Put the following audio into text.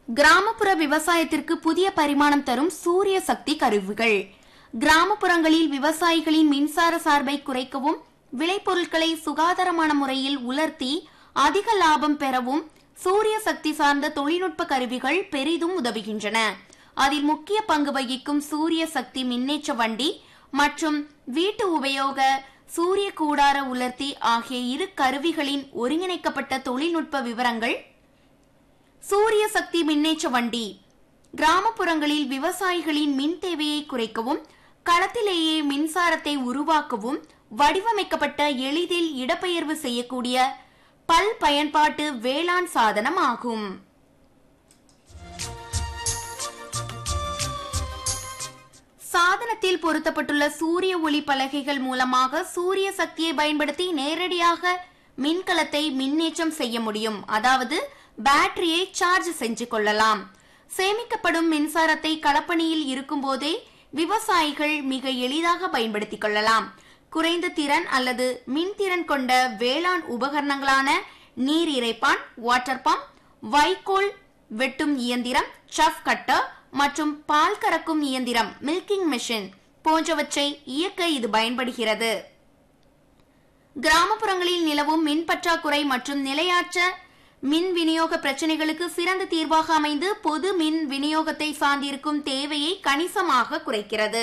கிராமப்புற விவசாயத்திற்கு புதிய பரிமாணம் தரும் சூரிய சக்தி கருவிகள் கிராமப்புறங்களில் விவசாயிகளின் மின்சார சார்பை குறைக்கவும் விளைபொருட்களை சுகாதாரமான முறையில் உலர்த்தி அதிக லாபம் பெறவும் சூரிய சக்தி சார்ந்த தொழில்நுட்ப கருவிகள் பெரிதும் உதவுகின்றன அதில் முக்கிய பங்கு வகிக்கும் சூரிய சக்தி மின்னேற்ற வண்டி மற்றும் வீட்டு உபயோக சூரிய கூடார உலர்த்தி ஆகிய இரு கருவிகளின் ஒருங்கிணைக்கப்பட்ட தொழில்நுட்ப விவரங்கள் சூரிய சக்தி மின்னேற்ற வண்டி கிராமப்புறங்களில் விவசாயிகளின் மின் தேவையை குறைக்கவும் களத்திலேயே மின்சாரத்தை உருவாக்கவும் வடிவமைக்கப்பட்ட எளிதில் இடப்பெயர்வு செய்யக்கூடிய பல் பயன்பாட்டு வேளாண் சாதனம் ஆகும் சாதனத்தில் பொருத்தப்பட்டுள்ள சூரிய ஒளி பலகைகள் மூலமாக சூரிய சக்தியை பயன்படுத்தி நேரடியாக மின்கலத்தை மின்னேற்றம் செய்ய முடியும் அதாவது பேட்டரியை சார்ஜ் செஞ்சு கொள்ளலாம் சேமிக்கப்படும் மின்சாரத்தை களப்பணியில் இருக்கும்போதே விவசாயிகள் மிக எளிதாக பயன்படுத்திக் கொள்ளலாம் குறைந்த திறன் அல்லது மின்திறன் கொண்ட வேளாண் உபகரணங்களான நீர் இறைப்பான் வாட்டர் பம்ப் வைக்கோல் வெட்டும் இயந்திரம் சஃப் கட்டர் மற்றும் பால் கறக்கும் இயந்திரம் மில்கிங் மெஷின் போன்றவற்றை இயக்க இது பயன்படுகிறது கிராமப்புறங்களில் நிலவும் மின் பற்றாக்குறை மற்றும் நிலையாற்ற மின் விநியோக பிரச்சனைகளுக்கு சிறந்த தீர்வாக அமைந்து பொது மின் விநியோகத்தை சார்ந்திருக்கும் தேவையை கணிசமாக குறைக்கிறது